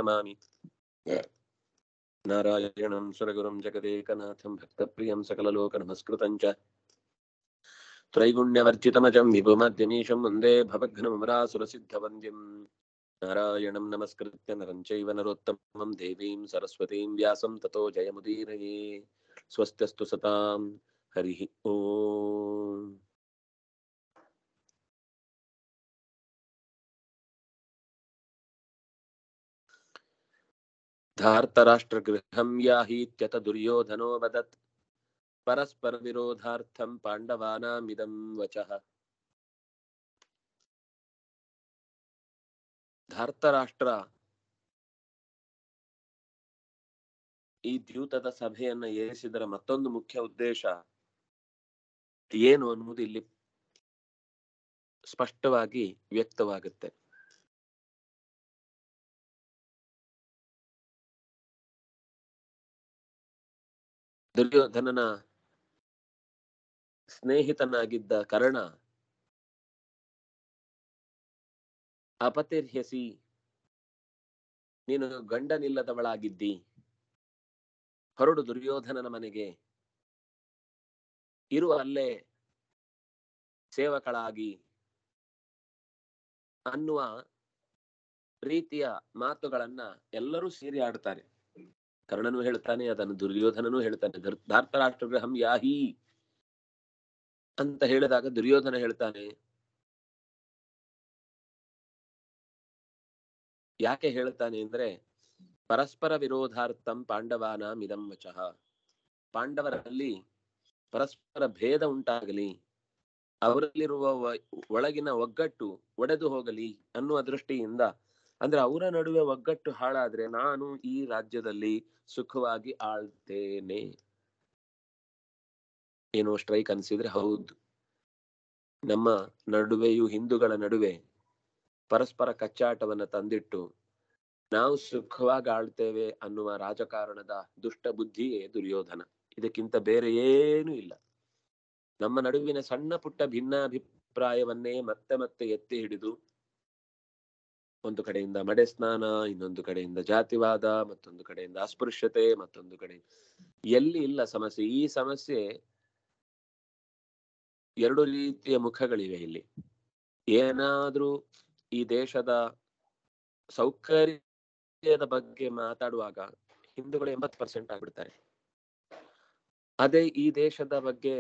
ಪ್ರಣಮಾಮಿ ನಾರಾಯಣಂ ಸುರಗುರುಂ ಜಗದೇಕನಾಥಂ ಭಕ್ತಪ್ರಿಯಂ ಸಕಲಲೋಕ ನಮಸ್ಕೃತಂ ಚ ತ್ರೈಗುಣ್ಯವರ್ಜಿತಮಜಂ ವಿಭುಮಧ್ಯಮೀಶಂ ವಂದೇ ಭವಘ್ನಮರಾಸುರಸಿದ್ಧವಂದ್ಯಂ ನಾರಾಯಣಂ ನಮಸ್ಕೃತ್ಯ ನರಂ ಚೈವ ನರೋತ್ತಮಂ ದೇವೀಂ ಸರಸ್ವತೀಂ ವ್ಯಾಸಂ ತतो ಜಯಮುದೀರಯೇ ಸ್ವಸ್ತ್ಯಸ್ತು ಸತಾಂ ಹರಿಃ ಓಂ धार्तराष्ट्रगृहं याहीत्यत दुर्योधनो वदत् परस्परविरोधार्थं पाण्डवानामिदं वचः ಧಾರ್ತರಾಷ್ಟ್ರ ಈ ದ್ಯೂತದ ಸಭೆಯನ್ನ ಏರಿಸಿದರ ಮತ್ತೊಂದು ಮುಖ್ಯ ಉದ್ದೇಶ ಏನು ಅನ್ನುವುದು ಇಲ್ಲಿ ಸ್ಪಷ್ಟವಾಗಿ ವ್ಯಕ್ತವಾಗುತ್ತೆ ದುರ್ಯೋಧನನ ಸ್ನೇಹಿತನಾಗಿದ್ದ ಕರ್ಣ ಅಪತಿರ್ಹ್ಯಸಿ ನೀನು ಗಂಡನಿಲ್ಲದವಳಾಗಿದ್ದಿ ಹೊರಡು ದುರ್ಯೋಧನನ ಮನೆಗೆ ಇರು ಅಲ್ಲೇ ಸೇವಕಳಾಗಿ ಅನ್ನುವ ರೀತಿಯ ಮಾತುಗಳನ್ನ ಎಲ್ಲರೂ ಸೇರಿ ಆಡ್ತಾರೆ ಕರ್ಣನು ಹೇಳ್ತಾನೆ ಅದನ್ನು ದುರ್ಯೋಧನನು ಹೇಳ್ತಾನೆ ಧರ್- ಧಾರ್ತರಾಷ್ಟ್ರಗೃಹಂ ಯಾಹಿ ಅಂತ ಹೇಳಿದಾಗ ದುರ್ಯೋಧನ ಹೇಳ್ತಾನೆ ಯಾಕೆ ಹೇಳ್ತಾನೆ ಅಂದ್ರೆ ಪರಸ್ಪರ ವಿರೋಧಾರ್ಥಂ ಪಾಂಡವಾನಾಂ ಇದಂ ವಚಃ ಪಾಂಡವರಲ್ಲಿ ಪರಸ್ಪರ ಭೇದ ಉಂಟಾಗಲಿ ಅವರಲ್ಲಿರುವ ವ- ಒಳಗಿನ ಒಗ್ಗಟ್ಟು ಒಡೆದು ಹೋಗಲಿ ಅನ್ನುವ ದೃಷ್ಟಿಯಿಂದ ಅಂದ್ರೆ ಅವರ ನಡುವೆ ಒಗ್ಗಟ್ಟು ಹಾಳಾದ್ರೆ ನಾನು ಈ ರಾಜ್ಯದಲ್ಲಿ ಸುಖವಾಗಿ ಆಳ್ತೇನೆ ಏನೋ ಸ್ಟ್ರೈಕ್ ಅನ್ಸಿದ್ರೆ ಹೌದು ನಮ್ಮ ನಡುವೆಯೂ ಹಿಂದೂಗಳ ನಡುವೆ ಪರಸ್ಪರ ಕಚ್ಚಾಟವನ್ನ ತಂದಿಟ್ಟು ನಾವು ಸುಖವಾಗಿ ಆಳ್ತೇವೆ ಅನ್ನುವ ರಾಜಕಾರಣದ ದುಷ್ಟ ಬುದ್ಧಿಯೇ ದುರ್ಯೋಧನ ಇದಕ್ಕಿಂತ ಬೇರೆ ಏನೂ ಇಲ್ಲ ನಮ್ಮ ನಡುವಿನ ಸಣ್ಣ ಪುಟ್ಟ ಭಿನ್ನಾಭಿಪ್ರಾಯವನ್ನೇ ಮತ್ತೆ ಮತ್ತೆ ಎತ್ತಿ ಹಿಡಿದು ಒಂದು ಕಡೆಯಿಂದ ಮಡೆ ಸ್ನಾನ ಇನ್ನೊಂದು ಕಡೆಯಿಂದ ಜಾತಿವಾದ ಮತ್ತೊಂದು ಕಡೆಯಿಂದ ಅಸ್ಪೃಶ್ಯತೆ ಮತ್ತೊಂದು ಕಡೆ ಎಲ್ಲಿ ಇಲ್ಲ ಸಮಸ್ಯೆ ಈ ಸಮಸ್ಯೆ ಎರಡು ರೀತಿಯ ಮುಖಗಳಿವೆ ಇಲ್ಲಿ ಏನಾದ್ರೂ ಈ ದೇಶದ ಸೌಕರ್ಯದ ಬಗ್ಗೆ ಮಾತಾಡುವಾಗ ಹಿಂದೂಗಳು ಎಂಬತ್ತು ಪರ್ಸೆಂಟ್ ಆಗ್ಬಿಡ್ತಾರೆ ಅದೇ ಈ ದೇಶದ ಬಗ್ಗೆ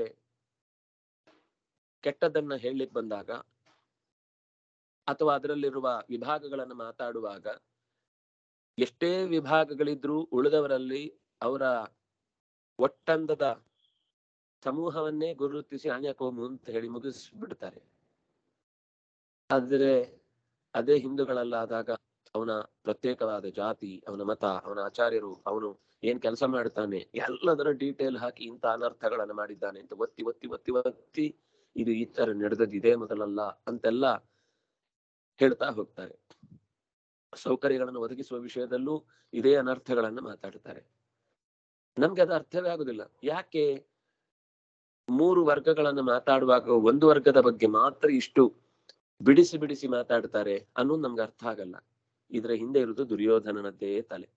ಕೆಟ್ಟದನ್ನ ಹೇಳಲಿಕ್ಕೆ ಬಂದಾಗ ಅಥವಾ ಅದರಲ್ಲಿರುವ ವಿಭಾಗಗಳನ್ನು ಮಾತಾಡುವಾಗ ಎಷ್ಟೇ ವಿಭಾಗಗಳಿದ್ರೂ ಉಳಿದವರಲ್ಲಿ ಅವರ ಒಟ್ಟಂದದ ಸಮೂಹವನ್ನೇ ಗುರುತಿಸಿ ಆಣ್ಯಕೋಮು ಅಂತ ಹೇಳಿ ಮುಗಿಸ್ಬಿಡ್ತಾರೆ ಆದ್ರೆ ಅದೇ ಹಿಂದೂಗಳಲ್ಲಾದಾಗ ಅವನ ಪ್ರತ್ಯೇಕವಾದ ಜಾತಿ ಅವನ ಮತ ಅವನ ಆಚಾರ್ಯರು ಅವನು ಏನ್ ಕೆಲಸ ಮಾಡ್ತಾನೆ ಎಲ್ಲದರ ಡೀಟೇಲ್ ಹಾಕಿ ಇಂಥ ಅನರ್ಥಗಳನ್ನ ಮಾಡಿದ್ದಾನೆ ಅಂತ ಒತ್ತಿ ಒತ್ತಿ ಒತ್ತಿ ಒತ್ತಿ ಇದು ಈ ತರ ನಡೆದದ್ದು ಇದೇ ಮೊದಲಲ್ಲ ಅಂತೆಲ್ಲ ಹೇಳ್ತಾ ಹೋಗ್ತಾರೆ ಸೌಕರ್ಯಗಳನ್ನು ಒದಗಿಸುವ ವಿಷಯದಲ್ಲೂ ಇದೇ ಅನರ್ಥಗಳನ್ನ ಮಾತಾಡ್ತಾರೆ ನಮ್ಗೆ ಅದು ಅರ್ಥವೇ ಆಗುದಿಲ್ಲ ಯಾಕೆ ಮೂರು ವರ್ಗಗಳನ್ನ ಮಾತಾಡುವಾಗ ಒಂದು ವರ್ಗದ ಬಗ್ಗೆ ಮಾತ್ರ ಇಷ್ಟು ಬಿಡಿಸಿ ಬಿಡಿಸಿ ಮಾತಾಡ್ತಾರೆ ಅನ್ನೋದು ನಮ್ಗೆ ಅರ್ಥ ಆಗಲ್ಲ ಇದರ ಹಿಂದೆ ಇರುವುದು ದುರ್ಯೋಧನನದ್ದೇ ತಲೆ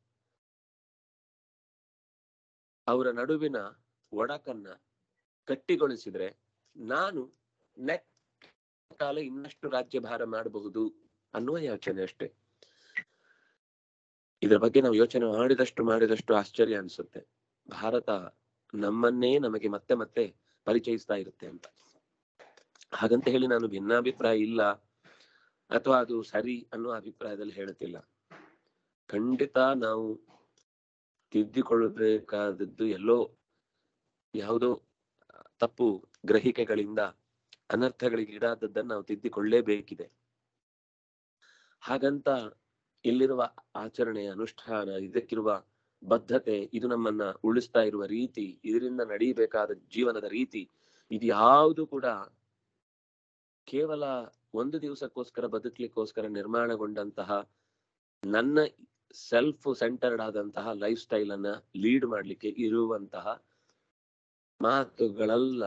ಅವರ ನಡುವಿನ ಒಡಕನ್ನ ಗಟ್ಟಿಗೊಳಿಸಿದ್ರೆ ನಾನು ನೆಟ್ ಕಾಲ ಇನ್ನಷ್ಟು ರಾಜ್ಯಭಾರ ಮಾಡಬಹುದು ಅನ್ನುವ ಯೋಚನೆ ಅಷ್ಟೇ ಇದರ ಬಗ್ಗೆ ನಾವು ಯೋಚನೆ ಮಾಡಿದಷ್ಟು ಮಾಡಿದಷ್ಟು ಆಶ್ಚರ್ಯ ಅನ್ಸುತ್ತೆ ಭಾರತ ನಮ್ಮನ್ನೇ ನಮಗೆ ಮತ್ತೆ ಮತ್ತೆ ಪರಿಚಯಿಸ್ತಾ ಇರುತ್ತೆ ಅಂತ ಹಾಗಂತ ಹೇಳಿ ನಾನು ಭಿನ್ನಾಭಿಪ್ರಾಯ ಇಲ್ಲ ಅಥವಾ ಅದು ಸರಿ ಅನ್ನುವ ಅಭಿಪ್ರಾಯದಲ್ಲಿ ಹೇಳುತ್ತಿಲ್ಲ ಖಂಡಿತ ನಾವು ತಿದ್ದಿಕೊಳ್ಳಬೇಕಾದದ್ದು ಎಲ್ಲೋ ಯಾವುದೋ ತಪ್ಪು ಗ್ರಹಿಕೆಗಳಿಂದ ಅನರ್ಥಗಳಿಗೆ ಈಡಾದದ್ದನ್ನು ನಾವು ತಿದ್ದಿಕೊಳ್ಳೇಬೇಕಿದೆ ಹಾಗಂತ ಇಲ್ಲಿರುವ ಆಚರಣೆ ಅನುಷ್ಠಾನ ಇದಕ್ಕಿರುವ ಬದ್ಧತೆ ಇದು ನಮ್ಮನ್ನ ಉಳಿಸ್ತಾ ಇರುವ ರೀತಿ ಇದರಿಂದ ನಡೀಬೇಕಾದ ಜೀವನದ ರೀತಿ ಇದು ಯಾವುದು ಕೂಡ ಕೇವಲ ಒಂದು ದಿವಸಕ್ಕೋಸ್ಕರ ಬದುಕಲಿಕ್ಕೋಸ್ಕರ ನಿರ್ಮಾಣಗೊಂಡಂತಹ ನನ್ನ ಸೆಲ್ಫ್ ಸೆಂಟರ್ಡ್ ಆದಂತಹ ಲೈಫ್ ಸ್ಟೈಲ್ ಅನ್ನ ಲೀಡ್ ಮಾಡ್ಲಿಕ್ಕೆ ಇರುವಂತಹ ಮಾತುಗಳಲ್ಲ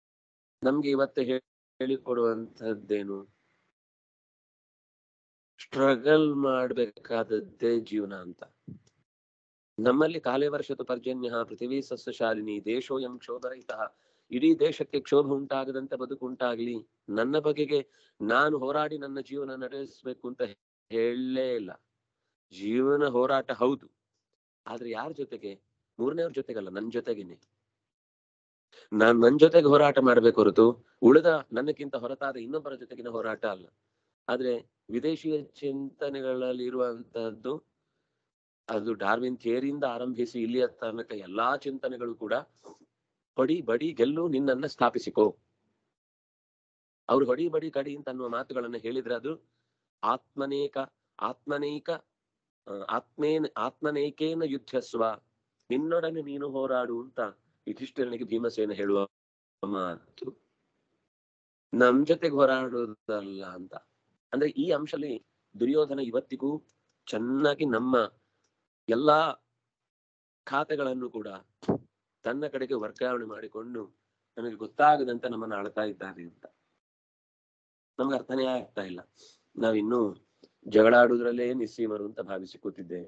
ನಮ್ಗೆ ಇವತ್ತು ಹೇಳಿಕೊಡುವಂತದ್ದೇನು ಸ್ಟ್ರಗಲ್ ಮಾಡ್ಬೇಕಾದದ್ದೇ ಜೀವನ ಅಂತ ನಮ್ಮಲ್ಲಿ ಕಾಲೇ ವರ್ಷದ ಪರ್ಜನ್ಯ ಪೃಥಿವೀ ಸಸ್ಯಶಾಲಿನಿ ದೇಶೋಯಂ ಕ್ಷೋಭರಹಿತ ಇಡೀ ದೇಶಕ್ಕೆ ಕ್ಷೋಭ ಉಂಟಾಗದಂತೆ ಬದುಕು ಉಂಟಾಗ್ಲಿ ನನ್ನ ಬಗೆಗೆ ನಾನು ಹೋರಾಡಿ ನನ್ನ ಜೀವನ ನಡೆಸಬೇಕು ಅಂತ ಹೇಳಲೇ ಇಲ್ಲ ಜೀವನ ಹೋರಾಟ ಹೌದು ಆದ್ರೆ ಯಾರ ಜೊತೆಗೆ ಮೂರನೇವ್ರ ಜೊತೆಗಲ್ಲ ನನ್ ಜೊತೆಗೇನೆ ನಾನ್ ನನ್ ಜೊತೆಗೆ ಹೋರಾಟ ಮಾಡ್ಬೇಕು ಹೊರತು ಉಳಿದ ನನ್ನಕ್ಕಿಂತ ಹೊರತಾದ ಇನ್ನೊಬ್ಬರ ಜೊತೆಗಿನ ಹೋರಾಟ ಅಲ್ಲ ಆದ್ರೆ ವಿದೇಶಿಯ ಚಿಂತನೆಗಳಲ್ಲಿ ಇರುವಂತಹದ್ದು ಅದು ಡಾರ್ವಿನ್ ಥಿಯರಿಯಿಂದ ಆರಂಭಿಸಿ ಇಲ್ಲಿಯ ತನಕ ಎಲ್ಲಾ ಚಿಂತನೆಗಳು ಕೂಡ ಹೊಡಿ ಬಡಿ ಗೆಲ್ಲು ನಿನ್ನನ್ನ ಸ್ಥಾಪಿಸಿಕೋ ಅವ್ರು ಹೊಡಿ ಬಡಿ ಕಡಿ ಅಂತ ಅನ್ನುವ ಮಾತುಗಳನ್ನ ಹೇಳಿದ್ರೆ ಅದು ಆತ್ಮನೇಕ ಆತ್ಮನೇಕ ಆ, ಆತ್ಮೇನ ಆತ್ಮನೇಕೇನ ಯುದ್ಧಸ್ವ ನಿನ್ನೊಡನೆ ನೀನು ಹೋರಾಡು ಅಂತ ಯುಧಿಷ್ಠಿರನಿಗೆ ಭೀಮಸೇನ ಹೇಳುವ ಮಾತು ನಮ್ ಜೊತೆಗೆ ಹೋರಾಡುವುದಲ್ಲ ಅಂತ ಅಂದ್ರೆ ಈ ಅಂಶದಲ್ಲಿ ದುರ್ಯೋಧನ ಇವತ್ತಿಗೂ ಚೆನ್ನಾಗಿ ನಮ್ಮ ಎಲ್ಲಾ ಖಾತೆಗಳನ್ನು ಕೂಡ ತನ್ನ ಕಡೆಗೆ ವರ್ಗಾವಣೆ ಮಾಡಿಕೊಂಡು ನಮಗೆ ಗೊತ್ತಾಗದಂತೆ ನಮ್ಮನ್ನು ಆಳ್ತಾ ಇದ್ದಾರೆ ಅಂತ ನಮ್ಗೆ ಅರ್ಥನೇ ಆಗ್ತಾ ಇಲ್ಲ ನಾವಿನ್ನು ಜಗಳಾಡುವುದ್ರಲ್ಲೇ ನಿಸ್ಸೀಮರು ಅಂತ ಭಾವಿಸಿ ಕೂತಿದ್ದೇವೆ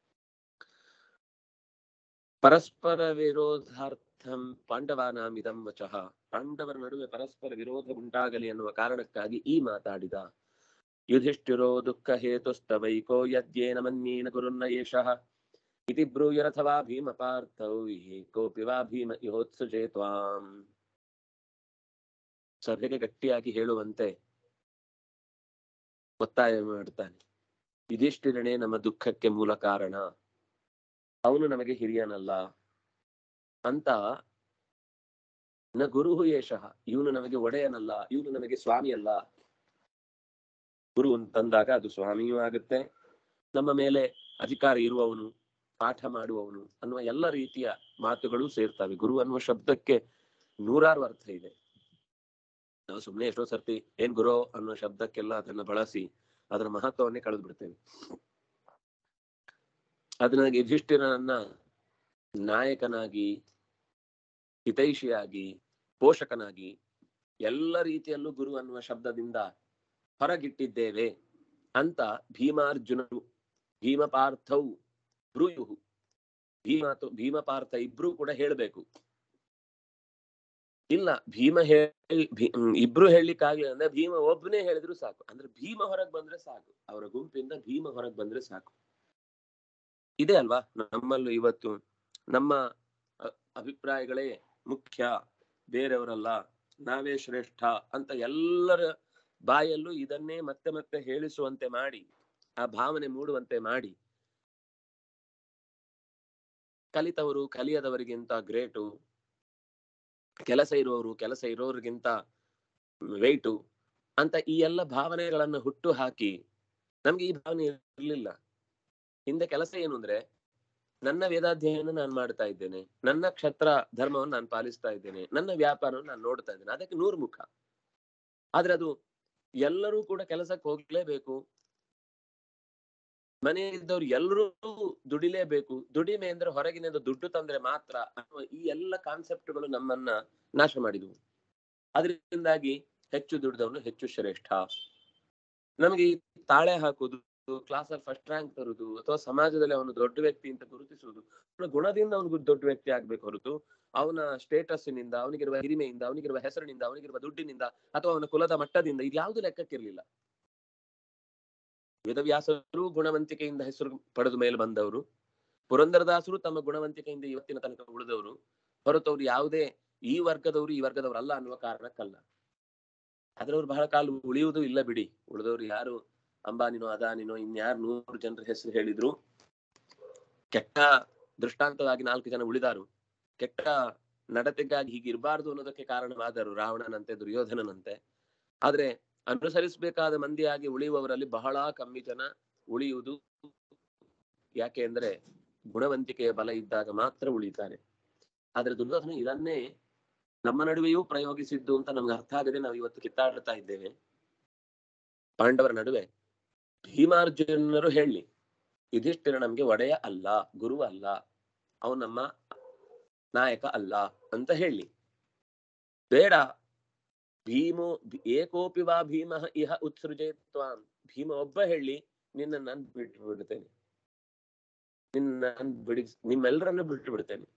ಪರಸ್ಪರ ವಿರೋಧಾರ್ಥಂ ಪಾಂಡವಾನಾಂ ಇದಂ ವಚಃ ಪಾಂಡವರ ನಡುವೆ ಪರಸ್ಪರ ವಿರೋಧ ಉಂಟಾಗಲಿ ಅನ್ನುವ ಕಾರಣಕ್ಕಾಗಿ ಈ ಮಾತಾಡಿದ ಯುಧಿಷ್ಠಿರೋ ದುಃಖ ಹೇತುಸ್ತವೈಕೋ ಯದ್ಯೇನ ಮನ್ಯೇನ ಕುರುನ್ನ ಏಷಃ ಇತಿ ಬ್ರೂಯರಥವಾ ಭೀಮ ಪಾರ್ಥೌ ಕೋಪಿ ವಾ ಭೀಮ ಇಹೋತ್ಸುಜೇ ತ್ವಾಂ ಸಭೆಗೆ ಗಟ್ಟಿಯಾಗಿ ಹೇಳುವಂತೆ ಒತ್ತಾಯ ಮಾಡ್ತಾನೆ ಯುಧಿಷ್ಠಿರನೇ ನಮ್ಮ ದುಃಖಕ್ಕೆ ಮೂಲ ಕಾರಣ ಅವನು ನಮಗೆ ಹಿರಿಯನಲ್ಲ ಅಂತ ನ ಗುರು ಯೇಷಃ ಇವನು ನಮಗೆ ಒಡೆಯನಲ್ಲ ಇವನು ನಮಗೆ ಸ್ವಾಮಿ ಅಲ್ಲ ಗುರು ಅಂತಂದಾಗ ಅದು ಸ್ವಾಮಿಯೂ ಆಗುತ್ತೆ ನಮ್ಮ ಮೇಲೆ ಅಧಿಕಾರ ಇರುವವನು ಪಾಠ ಮಾಡುವವನು ಅನ್ನುವ ಎಲ್ಲ ರೀತಿಯ ಮಾತುಗಳು ಸೇರ್ತವೆ ಗುರು ಅನ್ನುವ ಶಬ್ದಕ್ಕೆ ನೂರಾರು ಅರ್ಥ ಇದೆ ನಾವು ಸುಮ್ಮನೆ ಎಷ್ಟೋ ಸರ್ತಿ ಏನ್ ಗುರು ಅನ್ನೋ ಶಬ್ದಕ್ಕೆಲ್ಲ ಅದನ್ನ ಬಳಸಿ ಅದರ ಮಹತ್ವವನ್ನೇ ಕಳೆದು ಬಿಡ್ತೇವೆ ಅದನ್ನ ಯುಧಿಷ್ಠಿರನನ್ನ ನಾಯಕನಾಗಿ ಹಿತೈಷಿಯಾಗಿ ಪೋಷಕನಾಗಿ ಎಲ್ಲ ರೀತಿಯಲ್ಲೂ ಗುರು ಅನ್ನುವ ಶಬ್ದದಿಂದ ಹೊರಗಿಟ್ಟಿದ್ದೇವೆ ಅಂತ ಭೀಮಾರ್ಜುನರು ಭೀಮಪಾರ್ಥೌ ಬ್ರೂಯುಹು ಭೀಮ ಭೀಮಪಾರ್ಥ ಇಬ್ರು ಕೂಡ ಹೇಳ್ಬೇಕು ಇಲ್ಲ ಭೀಮ ಹೇಳಿ ಭೀ- ಹ್ಮ್, ಇಬ್ರು ಹೇಳಲಿಕ್ಕಾಗ್ಲಿಲ್ಲ ಅಂದ್ರೆ ಭೀಮ ಒಬ್ಬನೇ ಹೇಳಿದ್ರು ಸಾಕು ಅಂದ್ರೆ ಭೀಮ ಹೊರಗ್ ಬಂದ್ರೆ ಸಾಕು ಅವರ ಗುಂಪಿಂದ ಭೀಮ ಹೊರಗ್ ಬಂದ್ರೆ ಸಾಕು ಇದೆ ಅಲ್ವಾ ನಮ್ಮಲ್ಲೂ ಇವತ್ತು ನಮ್ಮ ಅ- ಅಭಿಪ್ರಾಯಗಳೇ ಮುಖ್ಯ ಬೇರೆಯವರಲ್ಲ ನಾವೇ ಶ್ರೇಷ್ಠ ಅಂತ ಎಲ್ಲರ ಬಾಯಲ್ಲೂ ಇದನ್ನೇ ಮತ್ತೆ ಮತ್ತೆ ಹೇಳಿಸುವಂತೆ ಮಾಡಿ ಆ ಭಾವನೆ ಮೂಡುವಂತೆ ಮಾಡಿ ಕಲಿತವರು ಕಲಿಯದವರಿಗಿಂತ ಗ್ರೇಟು ಕೆಲಸ ಇರುವವರು ಕೆಲಸ ಇರೋರಿಗಿಂತ ವೆಯ್ಟು ಅಂತ ಈ ಎಲ್ಲ ಭಾವನೆಗಳನ್ನ ಹುಟ್ಟು ಹಾಕಿ ನಮ್ಗೆ ಈ ಭಾವನೆ ಇರಲಿಲ್ಲ ಹಿಂದೆ ಕೆಲಸ ಏನು ಅಂದ್ರೆ ನನ್ನ ವೇದಾಧ್ಯಯನ ನಾನು ಮಾಡ್ತಾ ಇದ್ದೇನೆ ನನ್ನ ಕ್ಷತ್ರ ಧರ್ಮವನ್ನು ನಾನು ಪಾಲಿಸ್ತಾ ಇದ್ದೇನೆ ನನ್ನ ವ್ಯಾಪಾರವನ್ನು ನಾನು ನೋಡ್ತಾ ಇದ್ದೇನೆ ಅದಕ್ಕೆ ನೂರು ಮುಖ ಆದ್ರೆ ಅದು ಎಲ್ಲರೂ ಕೂಡ ಕೆಲಸಕ್ಕೆ ಹೋಗ್ಲೇಬೇಕು ಮನೆಯಲ್ಲಿದ್ದವ್ರು ಎಲ್ಲರೂ ದುಡಿಲೇಬೇಕು ದುಡಿಮೆ ಅಂದ್ರೆ ಹೊರಗಿನಿಂದ ದುಡ್ಡು ತಂದ್ರೆ ಮಾತ್ರ ಅನ್ನುವ ಈ ಎಲ್ಲ ಕಾನ್ಸೆಪ್ಟ್ಗಳು ನಮ್ಮನ್ನ ನಾಶ ಮಾಡಿದವು ಅದರಿಂದಾಗಿ ಹೆಚ್ಚು ದುಡಿದವನು ಹೆಚ್ಚು ಶ್ರೇಷ್ಠ ನಮಗೆ ಈ ತಾಳೆ ಹಾಕುದು ಕ್ಲಾಸಲ್ಲಿ ಫಸ್ಟ್ ರ್ಯಾಂಕ್ ತರುದು ಅಥವಾ ಸಮಾಜದಲ್ಲಿ ಅವನು ದೊಡ್ಡ ವ್ಯಕ್ತಿ ಅಂತ ಗುರುತಿಸುವುದು ಅವನ ಗುಣದಿಂದ ಅವನು ದೊಡ್ಡ ವ್ಯಕ್ತಿ ಆಗ್ಬೇಕು ಹೊರತು ಅವನ ಸ್ಟೇಟಸ್ಸಿನಿಂದ ಅವನಿಗಿರುವ ಹಿರಿಮೆಯಿಂದ ಅವನಿಗಿರುವ ಹೆಸರಿನಿಂದ ಅವನಿಗಿರುವ ದುಡ್ಡಿನಿಂದ ಅಥವಾ ಅವನ ಕುಲದ ಮಟ್ಟದಿಂದ ಇದು ಯಾವುದು ಲೆಕ್ಕಕ್ಕಿರ್ಲಿಲ್ಲ ವೇದವ್ಯಾಸರು ಗುಣವಂತಿಕೆಯಿಂದ ಹೆಸರು ಪಡೆದ ಮೇಲೆ ಬಂದವರು ಪುರಂದರದಾಸರು ತಮ್ಮ ಗುಣವಂತಿಕೆಯಿಂದ ಇವತ್ತಿನ ತನಕ ಉಳಿದವರು ಹೊರತು ಅವ್ರು ಯಾವುದೇ ಈ ವರ್ಗದವರು ಈ ವರ್ಗದವರು ಅಲ್ಲ ಅನ್ನುವ ಕಾರಣಕ್ಕಲ್ಲ ಆದ್ರೆ ಅವ್ರು ಬಹಳ ಕಾಲ ಉಳಿಯುವುದು ಇಲ್ಲ ಬಿಡಿ ಉಳಿದವರು ಯಾರು ಅಂಬಾನಿನೋ ಅದಾನಿನೋ ಇನ್ಯಾರು ನೂರು ಜನರ ಹೆಸರು ಹೇಳಿದ್ರು ಕೆಟ್ಟ ದೃಷ್ಟಾಂತವಾಗಿ ನಾಲ್ಕು ಜನ ಉಳಿದಾರು ಕೆಟ್ಟ ನಡತೆಗಾಗಿ ಹೀಗಿರಬಾರ್ದು ಅನ್ನೋದಕ್ಕೆ ಕಾರಣವಾದರು ರಾವಣನಂತೆ ದುರ್ಯೋಧನನಂತೆ ಆದ್ರೆ ಅನುಸರಿಸಬೇಕಾದ ಮಂದಿಯಾಗಿ ಉಳಿಯುವವರಲ್ಲಿ ಬಹಳ ಕಮ್ಮಿ ಜನ ಉಳಿಯುವುದು ಯಾಕೆ ಅಂದ್ರೆ ಗುಣವಂತಿಕೆಯ ಬಲ ಇದ್ದಾಗ ಮಾತ್ರ ಉಳಿತಾರೆ ಆದ್ರೆ ದುರ್ಯೋಧನ ಇದನ್ನೇ ನಮ್ಮ ನಡುವೆಯೂ ಪ್ರಯೋಗಿಸಿದ್ದು ಅಂತ ನಮ್ಗೆ ಅರ್ಥ ಆಗದೆ ನಾವು ಇವತ್ತು ಕಿತ್ತಾಡ್ತಾ ಇದ್ದೇವೆ ಪಾಂಡವರ ನಡುವೆ ಭೀಮಾರ್ಜುನರು ಹೇಳಿ ಯುಧಿಷ್ಠಿರ ನಮ್ಗೆ ಒಡೆಯ ಅಲ್ಲ ಗುರು ಅಲ್ಲ ಅವನು ನಮ್ಮ ನಾಯಕ ಅಲ್ಲ ಅಂತ ಹೇಳಿ ಬೇಡ ಭೀಮೋ ಏಕೋಪಿ ವಾ ಭೀಮ ಇಹ ಉತ್ಸೃಜೆ ತ್ವಾಂ ಭೀಮ ಒಬ್ಬ ಹೇಳಿ ನಿನ್ನ ನಾನು ಬಿಟ್ಟು ಬಿಡ್ತೇನೆ ನಿನ್ನ ನಾನು ಬಿಡಿ ನಿಮ್ಮೆಲ್ಲರನ್ನು ಬಿಟ್ಟು ಬಿಡ್ತೇನೆ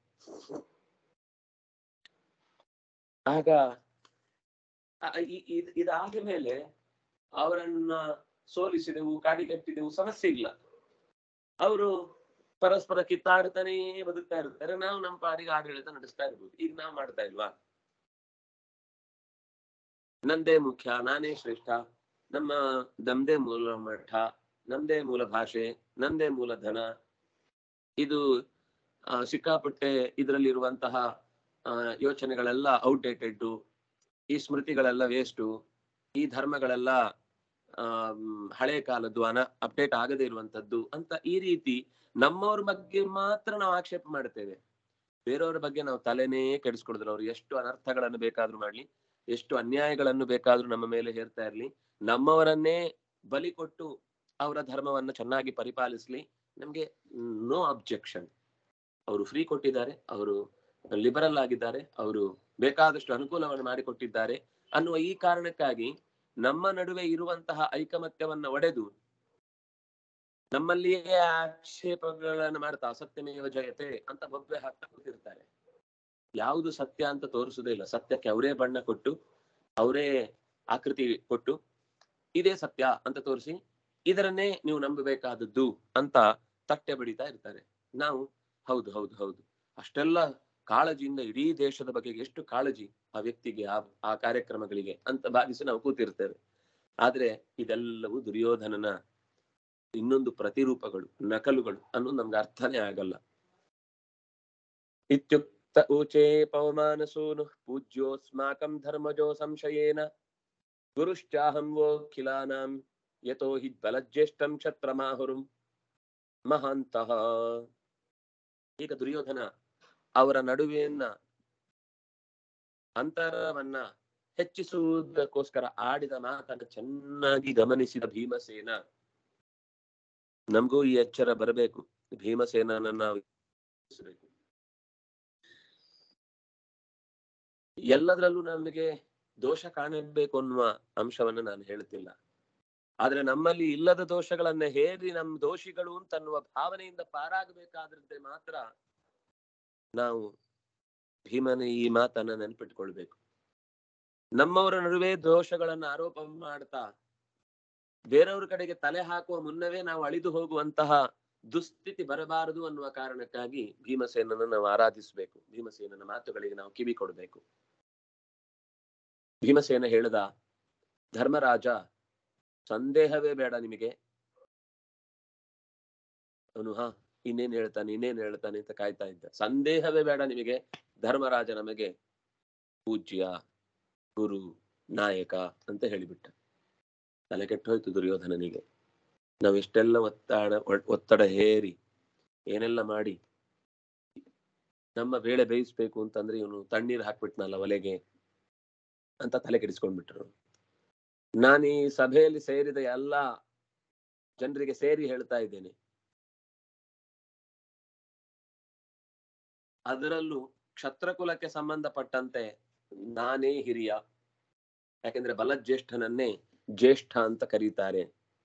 ಆಗ ಆ- ಇ- ಇದ್- ಇದಾದ ಮೇಲೆ ಅವರನ್ನ ಸೋಲಿಸಿದೆವು ಕಾಡಿಗಟ್ಟಿದೆವು ಸಮಸ್ಯೆ ಇಲ್ಲ ಅವರು ಪರಸ್ಪರ ಕಿತ್ತಾಡ್ತಾನೇ ಬದುಕ್ತಾ ಇರ್ತಾರೆ ನಾವು ನಮ್ಮ ಪಾಡಿಗೆ ಆಡಳಿತ ನಡೆಸ್ತಾ ಇರ್ಬೋದು ಈಗ ನಾವು ಮಾಡ್ತಾ ಇಲ್ವಾ ನಂದೇ ಮುಖ್ಯ ನಾನೇ ಶ್ರೇಷ್ಠ ನಮ್ಮ ನಮ್ದೇ ಮೂಲ ಮಠ ನಮ್ದೇ ಮೂಲ ಭಾಷೆ ನಂದೇ ಮೂಲ ಧನ ಇದು ಆ, ಸಿಕ್ಕಾಪಟ್ಟೆ ಇದರಲ್ಲಿರುವಂತಹ ಆ, ಯೋಚನೆಗಳೆಲ್ಲ ಔಟ್ಡೇಟೆಡ್ ಈ ಸ್ಮೃತಿಗಳೆಲ್ಲ ವೇಸ್ಟು ಈ ಧರ್ಮಗಳೆಲ್ಲ ಆಮ್, ಹಳೆ ಕಾಲದ್ದು ಅನ ಅಪ್ಡೇಟ್ ಆಗದೇ ಇರುವಂತದ್ದು ಅಂತ ಈ ರೀತಿ ನಮ್ಮವ್ರ ಬಗ್ಗೆ ಮಾತ್ರ ನಾವು ಆಕ್ಷೇಪ ಮಾಡ್ತೇವೆ ಬೇರೆಯವ್ರ ಬಗ್ಗೆ ನಾವು ತಲೆನೇ ಕೆಡಿಸ್ಕೊಡಿದ್ರು ಅವ್ರು ಎಷ್ಟು ಅನರ್ಥಗಳನ್ನು ಬೇಕಾದ್ರೂ ಮಾಡ್ಲಿ ಎಷ್ಟು ಅನ್ಯಾಯಗಳನ್ನು ಬೇಕಾದ್ರೂ ನಮ್ಮ ಮೇಲೆ ಹೇರ್ತಾ ಇರ್ಲಿ ನಮ್ಮವರನ್ನೇ ಬಲಿ ಕೊಟ್ಟು ಅವರ ಧರ್ಮವನ್ನು ಚೆನ್ನಾಗಿ ಪರಿಪಾಲಿಸ್ಲಿ ನಮ್ಗೆ ನೋ ಅಬ್ಜೆಕ್ಷನ್ ಅವರು ಫ್ರೀ ಕೊಟ್ಟಿದ್ದಾರೆ ಅವರು ಲಿಬರಲ್ ಆಗಿದ್ದಾರೆ ಅವರು ಬೇಕಾದಷ್ಟು ಅನುಕೂಲವನ್ನು ಮಾಡಿಕೊಟ್ಟಿದ್ದಾರೆ ಅನ್ನುವ ಈ ಕಾರಣಕ್ಕಾಗಿ ನಮ್ಮ ನಡುವೆ ಇರುವಂತಹ ಐಕಮತ್ಯವನ್ನ ಒಡೆದು ನಮ್ಮಲ್ಲಿಯೇ ಆಕ್ಷೇಪಗಳನ್ನು ಮಾಡ್ತಾ ಅಸತ್ಯಮೇವ ಜಯತೆ ಅಂತ ಬೊಬ್ಬೆ ಹಾಕ್ತಾ ಕೂತಿರ್ತಾರೆ ಯಾವುದು ಸತ್ಯ ಅಂತ ತೋರಿಸುವುದೇ ಇಲ್ಲ ಸತ್ಯಕ್ಕೆ ಅವರೇ ಬಣ್ಣ ಕೊಟ್ಟು ಅವರೇ ಆಕೃತಿ ಕೊಟ್ಟು ಇದೇ ಸತ್ಯ ಅಂತ ತೋರಿಸಿ ಇದರನ್ನೇ ನೀವು ನಂಬಬೇಕಾದದ್ದು ಅಂತ ತಟ್ಟೆ ಬಡಿತಾ ಇರ್ತಾರೆ ನಾವು ಹೌದು ಹೌದು ಹೌದು ಅಷ್ಟೆಲ್ಲ ಕಾಳಜಿಯಿಂದ ಇಡೀ ದೇಶದ ಬಗ್ಗೆ ಎಷ್ಟು ಕಾಳಜಿ ಆ ವ್ಯಕ್ತಿಗೆ ಆ ಆ ಕಾರ್ಯಕ್ರಮಗಳಿಗೆ ಅಂತ ಭಾವಿಸಿ ನಾವು ಕೂತಿರ್ತೇವೆ ಆದ್ರೆ ಇದೆಲ್ಲವೂ ದುರ್ಯೋಧನನ ಇನ್ನೊಂದು ಪ್ರತಿರೂಪಗಳು ನಕಲುಗಳು ಅನ್ನೋದು ನಮ್ಗೆ ಅರ್ಥನೇ ಆಗಲ್ಲ ಇತ್ಯುಕ್ತ ಊಚೆ ಪವಮಾನಸೂನು ಪೂಜ್ಯೋಸ್ಮಾಕಂ ಧರ್ಮಜೋ ಸಂಶಯೇನ ಗುರುಶ್ಚಾಹಂ ವೋಖಿಲಾನಾಂ ಯತೋ ಹಿ ಬಲಜ್ಯೇಷ್ಠಂ ಕ್ಷತ್ರಮಾಹುರುಂ ಮಹಾಂತಃ ಈಗ ದುರ್ಯೋಧನ ಅವರ ನಡುವೆಯನ್ನ ಅಂತರವನ್ನ ಹೆಚ್ಚಿಸುವುದಕ್ಕೋಸ್ಕರ ಆಡಿದ ಮಾತನ್ನು ಚೆನ್ನಾಗಿ ಗಮನಿಸಿದ ಭೀಮಸೇನ ನಮಗೂ ಈ ಎಚ್ಚರ ಬರಬೇಕು ಭೀಮಸೇನನ್ನ ನಾವು ಎಚ್ಚರಿಸಬೇಕು. ಎಲ್ಲದರಲ್ಲೂ ನಮಗೆ ದೋಷ ಕಾಣಬೇಕು ಅನ್ನುವ ಅಂಶವನ್ನು ನಾನು ಹೇಳ್ತಿಲ್ಲ ಆದ್ರೆ ನಮ್ಮಲ್ಲಿ ಇಲ್ಲದ ದೋಷಗಳನ್ನ ಹೇರಿ ನಮ್ಮ ದೋಷಿಗಳು ಅಂತ ಅನ್ನುವ ಭಾವನೆಯಿಂದ ಪಾರಾಗಬೇಕಾದ್ರೆ ಮಾತ್ರ ನಾವು ಭೀಮನ ಈ ಮಾತನ್ನ ನೆನ್ಪಿಟ್ಕೊಳ್ಬೇಕು ನಮ್ಮವರ ನಡುವೆ ದೋಷಗಳನ್ನ ಆರೋಪ ಮಾಡ್ತಾ ಬೇರೆಯವ್ರ ಕಡೆಗೆ ತಲೆ ಹಾಕುವ ಮುನ್ನವೇ ನಾವು ಅಳಿದು ಹೋಗುವಂತಹ ದುಸ್ಥಿತಿ ಬರಬಾರದು ಅನ್ನುವ ಕಾರಣಕ್ಕಾಗಿ ಭೀಮಸೇನನ್ನು ನಾವು ಆರಾಧಿಸಬೇಕು ಭೀಮಸೇನನ ಮಾತುಗಳಿಗೆ ನಾವು ಕಿವಿ ಕೊಡಬೇಕು ಭೀಮಸೇನ ಹೇಳ್ದ ಧರ್ಮರಾಜ ಸಂದೇಹವೇ ಬೇಡ ನಿಮಗೆ ಅವನು ಹಾ ಇನ್ನೇನ್ ಹೇಳ್ತಾನೆ ಇನ್ನೇನ್ ಹೇಳ್ತಾನೆ ಅಂತ ಕಾಯ್ತಾ ಇದ್ದ ಸಂದೇಹವೇ ಬೇಡ ನಿಮಗೆ ಧರ್ಮರಾಜ ನಮಗೆ ಪೂಜ್ಯ ಗುರು ನಾಯಕ ಅಂತ ಹೇಳಿಬಿಟ್ಟ ತಲೆ ಕೆಟ್ಟೋಯ್ತು ದುರ್ಯೋಧನನಿಗೆ ನಾವು ಎಷ್ಟೆಲ್ಲ ಒತ್ತಡ ಒತ್ತಡ ಹೇರಿ ಏನೆಲ್ಲ ಮಾಡಿ ನಮ್ಮ ಬೇಳೆ ಬೇಯಿಸ್ಬೇಕು ಅಂತಂದ್ರೆ ಇವನು ತಣ್ಣೀರ್ ಹಾಕ್ಬಿಟ್ನಲ್ಲ ಒಲೆಗೆ ಅಂತ ತಲೆ ಕೆಡಿಸ್ಕೊಂಡ್ಬಿಟ್ರು ನಾನು ಈ ಸಭೆಯಲ್ಲಿ ಸೇರಿದ ಎಲ್ಲ ಜನರಿಗೆ ಸೇರಿ ಹೇಳ್ತಾ ಇದ್ದೇನೆ ಅದರಲ್ಲೂ ಕ್ಷತ್ರಕುಲಕ್ಕೆ ಸಂಬಂಧಪಟ್ಟಂತೆ ನಾನೇ ಹಿರಿಯ ಯಾಕೆಂದ್ರೆ ಬಲಜ್ಯೇಷ್ಠನನ್ನೇ ಜ್ಯೇಷ್ಠ ಅಂತ ಕರೀತಾರೆ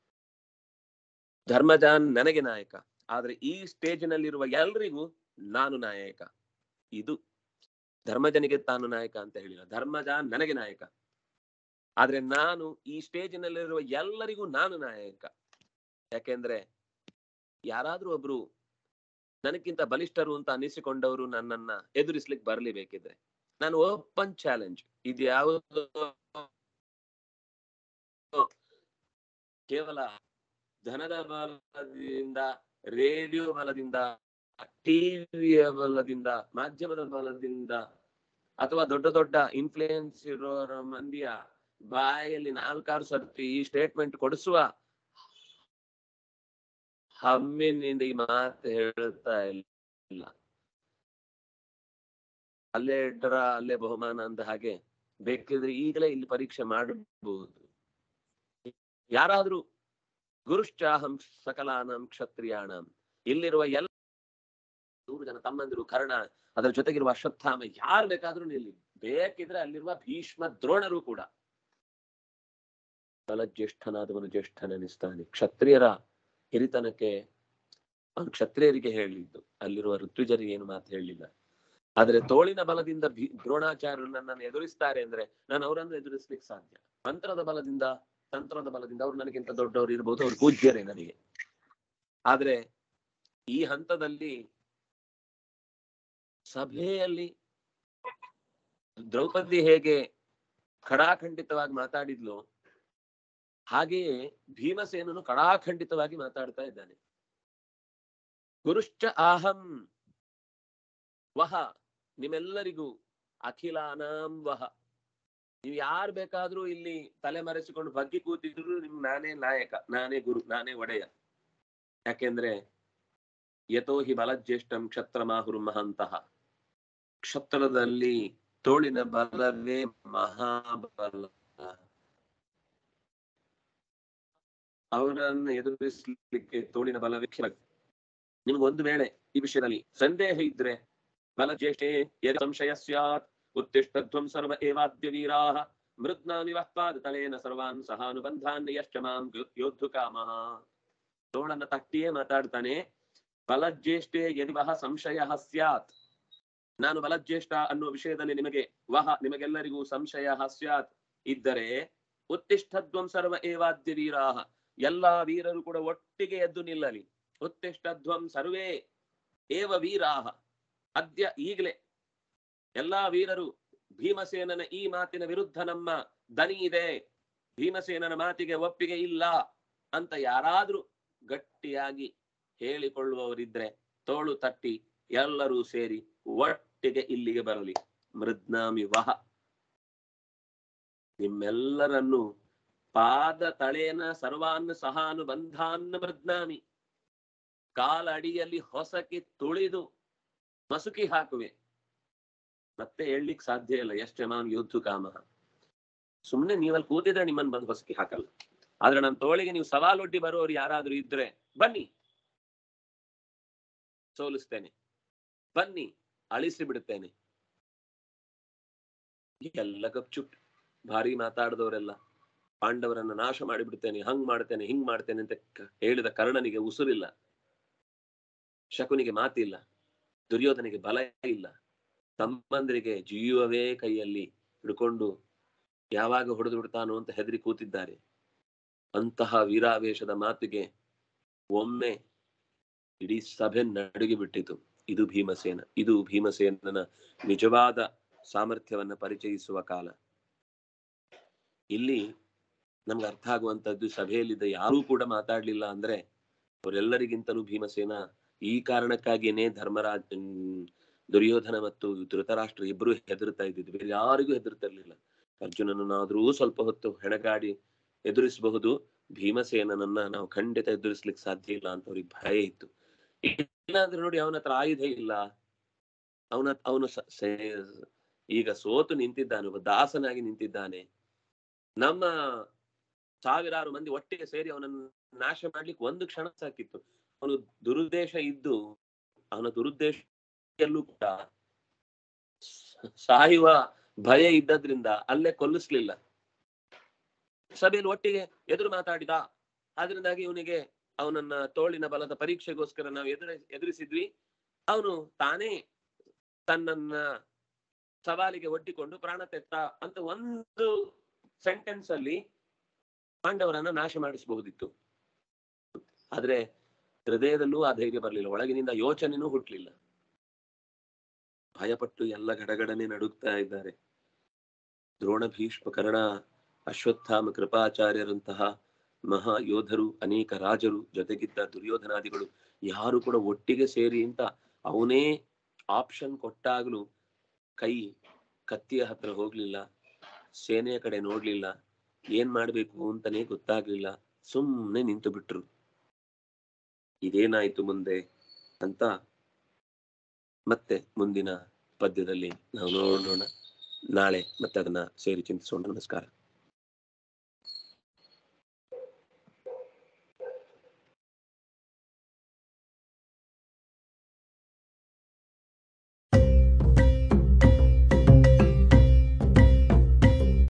ಧರ್ಮಜಾನ್ ನನಗೆ ನಾಯಕ ಆದ್ರೆ ಈ ಸ್ಟೇಜಿನಲ್ಲಿರುವ ಎಲ್ರಿಗೂ ನಾನು ನಾಯಕ ಇದು ಧರ್ಮಜನಿಗೆ ತಾನು ನಾಯಕ ಅಂತ ಹೇಳಿಲ್ಲ ಧರ್ಮಜಾನ್ ನನಗೆ ನಾಯಕ ಆದ್ರೆ ನಾನು ಈ ಸ್ಟೇಜಿನಲ್ಲಿರುವ ಎಲ್ಲರಿಗೂ ನಾನು ನಾಯಕ ಯಾಕೆಂದ್ರೆ ಯಾರಾದ್ರೂ ಒಬ್ರು ನನಗಿಂತ ಬಲಿಷ್ಠರು ಅಂತ ಅನಿಸಿಕೊಂಡವರು ನನ್ನನ್ನ ಎದುರಿಸ್ಲಿಕ್ಕೆ ಬರ್ಲಿ ಬೇಕಿದ್ರೆ ನಾನು ಓಪನ್ ಚಾಲೆಂಜ್ ಇದು ಯಾವುದು ಕೇವಲ ಧನದ ಬಲದಿಂದ ರೇಡಿಯೋ ಬಲದಿಂದ ಟಿವಿಯ ಬಲದಿಂದ ಮಾಧ್ಯಮದ ಬಲದಿಂದ ಅಥವಾ ದೊಡ್ಡ ದೊಡ್ಡ ಇನ್ಫ್ಲೂಯೆನ್ಸ್ ಇರೋರ ಮಂದಿಯ ಬಾಯಲ್ಲಿ ನಾಲ್ಕಾರು ಸರ್ತಿ ಈ ಸ್ಟೇಟ್ಮೆಂಟ್ ಕೊಡಿಸುವ ಹಮ್ಮಿನಿಂದ ಈ ಮಾತು ಹೇಳ್ತಾ ಇಲ್ಲ ಅಲ್ಲೇ ಇಟ್ಟರ ಅಲ್ಲೇ ಬಹುಮಾನ ಅಂದ ಹಾಗೆ ಬೇಕಿದ್ರೆ ಈಗಲೇ ಇಲ್ಲಿ ಪರೀಕ್ಷೆ ಮಾಡಬಹುದು ಯಾರಾದ್ರೂ ಗುರುಶ್ಚಾಹಂ ಸಕಲಾನಂ ಕ್ಷತ್ರಿಯಾಣಂ ಇಲ್ಲಿರುವ ಎಲ್ಲ ನೂರು ಜನ ತಮ್ಮಂದಿರು ಕರ್ಣ ಅದರ ಜೊತೆಗಿರುವ ಅಶ್ವತ್ಥಾಮ ಯಾರು ಬೇಕಾದ್ರೂ ನಿಲ್ಲಿ ಬೇಕಿದ್ರೆ ಅಲ್ಲಿರುವ ಭೀಷ್ಮ ದ್ರೋಣರು ಕೂಡ ಬಲಜ್ಯೇಷ್ಠನಾದವನು ಜ್ಯೇಷ್ಠನೆನಿಸ್ತಾನೆ ಕ್ಷತ್ರಿಯರ ಹಿರಿತನಕ್ಕೆ ಅವನು ಕ್ಷತ್ರಿಯರಿಗೆ ಹೇಳಿದ್ದು ಅಲ್ಲಿರುವ ಋತ್ವಿಜರಿಗೆ ಏನು ಮಾತು ಹೇಳಲಿಲ್ಲ ಆದ್ರೆ ತೋಳಿನ ಬಲದಿಂದ ಭೀ ದ್ರೋಣಾಚಾರ್ಯರು ನನ್ನನ್ನು ಎದುರಿಸ್ತಾರೆ ಅಂದ್ರೆ ನಾನು ಅವರನ್ನು ಎದುರಿಸ್ಲಿಕ್ಕೆ ಸಾಧ್ಯ ಮಂತ್ರದ ಬಲದಿಂದ ತಂತ್ರದ ಬಲದಿಂದ ಅವ್ರು ನನಗಿಂತ ದೊಡ್ಡವರು ಇರ್ಬೋದು ಅವ್ರು ಪೂಜ್ಯರೇ ನನಗೆ ಆದ್ರೆ ಈ ಹಂತದಲ್ಲಿ ಸಭೆಯಲ್ಲಿ ದ್ರೌಪದಿ ಹೇಗೆ ಖಡಾಖಂಡಿತವಾಗಿ ಮಾತಾಡಿದ್ಲು ಹಾಗೆಯೇ ಭೀಮಸೇನನು ಕಡಾಖಂಡಿತವಾಗಿ ಮಾತಾಡ್ತಾ ಇದ್ದಾನೆ ಗುರುಶ್ಚ ಅಹಂ ವಹ ನಿಮ್ಮೆಲ್ಲರಿಗೂ ಅಖಿಲಾನಾಂ ವಹ ನೀವು ಯಾರು ಬೇಕಾದ್ರೂ ಇಲ್ಲಿ ತಲೆ ಮರೆಸಿಕೊಂಡು ಬಗ್ಗಿ ಕೂತಿದ್ರು ನಿಮ್ ನಾನೇ ನಾಯಕ ನಾನೇ ಗುರು ನಾನೇ ಒಡೆಯ ಯಾಕೆಂದ್ರೆ ಯಥೋ ಹಿ ಬಲಜ್ಯೇಷ್ಠಂ ಕ್ಷತ್ರ ಮಾಹುರು ಮಹಂತಹ ಕ್ಷತ್ರದಲ್ಲಿ ತೋಳಿನ ಬಲವೇ ಮಹಾಬಲ ಅವರನ್ನು ಎದುರಿಸಲಿಕ್ಕೆ ತೋಳಿನ ಬಲವೇ ಕ್ಷ- ನಿಮ್ಗೆ ಒಂದು ವೇಳೆ ಈ ವಿಷಯದಲ್ಲಿ ಸಂದೇಹ ಇದ್ರೆ ಬಲಜ್ಯೇಷ್ಠೆ ಯದಿ ಸಂಶಯ ಸ್ಯಾತ್ ಉತ್ತಿಷ್ಠಧ್ವಂ ಸರ್ವ ಏವಾದ್ಯ ವೀರಾಹ ಮೃದ್ನಾಮಿವ ಪಾದತಲೇನ ಸರ್ವಾನ್ ಸಹಾನುಬಂಧಾನ್ ಯಶ್ಚ ಮಾಂ ಯೋಧು ಕಾಮಃ ತೋಳನ್ನ ತಟ್ಟಿಯೇ ಮಾತಾಡ್ತಾನೆ ಬಲಜ್ಯೇಷ್ಠೆ ಯದಿ ವಹ ಸಂಶಯ ಸ್ಯಾತ್ ನಾನು ಬಲಜ್ಯೇಷ್ಠ ಅನ್ನುವ ವಿಷಯದಲ್ಲಿ ನಿಮಗೆ ವಹ ನಿಮಗೆಲ್ಲರಿಗೂ ಸಂಶಯ ಸ್ಯಾತ್ ಇದ್ದರೆ ಉತ್ತಿಷ್ಠಧ್ವಂ ಸರ್ವ ಏವಾದ್ಯ ವೀರಾಹ ಎಲ್ಲಾ ವೀರರು ಕೂಡ ಒಟ್ಟಿಗೆ ಎದ್ದು ನಿಲ್ಲಲಿ ಉತ್ತಿಷ್ಠಧ್ವಂ ಸರ್ವೇ ಏವ ವೀರಾಹ ಅದ್ಯ ಈಗಲೇ ಎಲ್ಲಾ ವೀರರು ಭೀಮಸೇನನ ಈ ಮಾತಿನ ವಿರುದ್ಧ ನಮ್ಮ ದನಿ ಇದೆ ಭೀಮಸೇನನ ಮಾತಿಗೆ ಒಪ್ಪಿಗೆ ಇಲ್ಲ ಅಂತ ಯಾರಾದ್ರೂ ಗಟ್ಟಿಯಾಗಿ ಹೇಳಿಕೊಳ್ಳುವವರಿದ್ರೆ ತೋಳು ತಟ್ಟಿ ಎಲ್ಲರೂ ಸೇರಿ ಒಟ್ಟಿಗೆ ಇಲ್ಲಿಗೆ ಬರಲಿ ಮೃದ್ನಾಮಿ ವಹ ನಿಮ್ಮೆಲ್ಲರನ್ನು ಪಾದ ತಳೇನ ಸರ್ವಾನ್ ಸಹಾನು ಬಂಧಾನ್ ಮೃದ್ನಾಮಿ ಕಾಲ ಅಡಿಯಲ್ಲಿ ಹೊಸಕಿ ತುಳಿದು ಮಸುಕಿ ಹಾಕುವೆ ಮತ್ತೆ ಹೇಳಲಿಕ್ ಸಾಧ್ಯ ಇಲ್ಲ ಎಷ್ಟು ಮಾನ್ ಯುದ್ಧ ಕಾಮ ಸುಮ್ನೆ ನೀವಲ್ಲಿ ಕೂತಿದ್ರೆ ನಿಮ್ಮನ್ನ ಬಂದು ಹೊಸಕಿ ಹಾಕಲ್ಲ ಆದ್ರೆ ನನ್ನ ತೋಳಿಗೆ ನೀವು ಸವಾಲೊಡ್ಡಿ ಬರೋರು ಯಾರಾದ್ರೂ ಇದ್ರೆ ಬನ್ನಿ ಸೋಲಿಸ್ತೇನೆ ಬನ್ನಿ ಅಳಿಸಿ ಬಿಡುತ್ತೇನೆ ಎಲ್ಲ ಗಪ್ಚುಪ್ ಭಾರಿ ಮಾತಾಡಿದವರೆಲ್ಲ ಪಾಂಡವರನ್ನ ನಾಶ ಮಾಡಿಬಿಡ್ತೇನೆ ಹಂಗ್ ಮಾಡ್ತೇನೆ ಹಿಂಗ್ ಮಾಡ್ತೇನೆ ಅಂತ ಕ- ಹೇಳಿದ ಕರ್ಣನಿಗೆ ಉಸುರಿಲ್ಲ ಶಕುನಿಗೆ ಮಾತಿಲ್ಲ ದುರ್ಯೋಧನಿಗೆ ಬಲ ಇಲ್ಲ ತಮ್ಮಂದರಿಗೆ ಜೀವವೇ ಕೈಯಲ್ಲಿ ಹಿಡ್ಕೊಂಡು ಯಾವಾಗ ಹೊಡೆದು ಬಿಡ್ತಾನೋ ಅಂತ ಹೆದರಿ ಕೂತಿದ್ದಾರೆ ಅಂತಹ ವೀರಾವೇಶದ ಮಾತಿಗೆ ಒಮ್ಮೆ ಇಡೀ ಸಭೆ ನಡುಗಿ ಬಿಟ್ಟಿತು ಇದು ಭೀಮಸೇನ ಇದು ಭೀಮಸೇನನ ನಿಜವಾದ ಸಾಮರ್ಥ್ಯವನ್ನ ಪರಿಚಯಿಸುವ ಕಾಲ ಇಲ್ಲಿ ನಮ್ಗೆ ಅರ್ಥ ಆಗುವಂತದ್ದು ಸಭೆಯಲ್ಲಿದ್ದ ಯಾರೂ ಕೂಡ ಮಾತಾಡ್ಲಿಲ್ಲ ಅಂದ್ರೆ ಅವರೆಲ್ಲರಿಗಿಂತಲೂ ಭೀಮಸೇನ ಈ ಕಾರಣಕ್ಕಾಗಿಯೇ ಧರ್ಮರಾಜ್ ಹ್ಮ್, ದುರ್ಯೋಧನ ಮತ್ತು ಧೃತರಾಷ್ಟ್ರ ಇಬ್ರು ಹೆದರ್ತಾ ಇದ್ದಿದ್ದು ಬೇರೆ ಯಾರಿಗೂ ಹೆದರ್ತಿರ್ಲಿಲ್ಲ ಅರ್ಜುನನನ್ನಾದ್ರೂ ಸ್ವಲ್ಪ ಹೊತ್ತು ಹೆಣಗಾಡಿ ಎದುರಿಸಬಹುದು ಭೀಮಸೇನನನ್ನ ನಾವು ಖಂಡಿತ ಎದುರಿಸ್ಲಿಕ್ಕೆ ಸಾಧ್ಯ ಇಲ್ಲ ಅಂತ ಅವ್ರಿಗೆ ಭಯ ಇತ್ತು ಇಲ್ಲಾಂದ್ರೆ ನೋಡಿ ಅವನ ಹತ್ರ ಆಯುಧ ಇಲ್ಲ ಅವನ ಅವನು ಸ- ಸೇ- ಈಗ ಸೋತು ನಿಂತಿದ್ದಾನೆ ಒಬ್ಬ ದಾಸನಾಗಿ ನಿಂತಿದ್ದಾನೆ ನಮ್ಮ ಸಾವಿರಾರು ಮಂದಿ ಒಟ್ಟಿಗೆ ಸೇರಿ ಅವನನ್ನು ನಾಶ ಮಾಡ್ಲಿಕ್ಕೆ ಒಂದು ಕ್ಷಣ ಸಾಕಿತ್ತು ಅವನು ದುರುದ್ದೇಶ ಇದ್ದು ಅವನ ದುರುದ್ದೇಶಲ್ಲೂ ಕೂಡ ಸ- ಸಾಯುವ ಭಯ ಇದ್ದದ್ರಿಂದ ಅಲ್ಲೇ ಕೊಲ್ಲಿಸ್ಲಿಲ್ಲ ಸಭೆಯಲ್ಲಿ ಒಟ್ಟಿಗೆ ಎದುರು ಮಾತಾಡಿದ ಆದ್ರಿಂದಾಗಿ ಇವನಿಗೆ ಅವನನ್ನ ತೋಳಿನ ಬಲದ ಪರೀಕ್ಷೆಗೋಸ್ಕರ ನಾವು ಎದುರ ಎದುರಿಸಿದ್ವಿ ಅವನು ತಾನೇ ತನ್ನನ್ನ ಸವಾಲಿಗೆ ಒಡ್ಡಿಕೊಂಡು ಪ್ರಾಣ ತೆತ್ತ ಅಂತ ಒಂದು ಸೆಂಟೆನ್ಸ್ ಅಲ್ಲಿ ಪಾಂಡವರನ್ನ ನಾಶ ಮಾಡಿಸಬಹುದಿತ್ತು ಆದ್ರೆ ಹೃದಯದಲ್ಲೂ ಆ ಧೈರ್ಯ ಬರಲಿಲ್ಲ ಒಳಗಿನಿಂದ ಯೋಚನೆನೂ ಹುಟ್ಲಿಲ್ಲ ಭಯಪಟ್ಟು ಎಲ್ಲ ಗಡಗಡನೆ ನಡುಗ್ತಾ ಇದ್ದಾರೆ ದ್ರೋಣ ಭೀಷ್ಮ ಕರ್ಣ ಅಶ್ವತ್ಥಾಮ ಕೃಪಾಚಾರ್ಯರಂತಹ ಮಹಾ ಯೋಧರು ಅನೇಕ ರಾಜರು ಜೊತೆಗಿದ್ದ ದುರ್ಯೋಧನಾದಿಗಳು ಯಾರು ಕೂಡ ಒಟ್ಟಿಗೆ ಸೇರಿ ಅಂತ ಅವನೇ ಆಪ್ಷನ್ ಕೊಟ್ಟಾಗ್ಲೂ ಕೈ ಕತ್ತಿಯ ಹತ್ರ ಹೋಗ್ಲಿಲ್ಲ ಸೇನೆಯ ಕಡೆ ನೋಡ್ಲಿಲ್ಲ ಏನ್ ಮಾಡ್ಬೇಕು ಅಂತಾನೆ ಗೊತ್ತಾಗ್ಲಿಲ್ಲ ಸುಮ್ನೆ ನಿಂತು ಬಿಟ್ರು ಇದೇನಾಯ್ತು ಮುಂದೆ ಅಂತ ಮತ್ತೆ ಮುಂದಿನ ಪದ್ಯದಲ್ಲಿ ನಾವು ನೋಡೋಣ ನಾಳೆ ಮತ್ತೆ ಅದನ್ನ ಸೇರಿ ಚಿಂತಿಸೋಣ ನಮಸ್ಕಾರ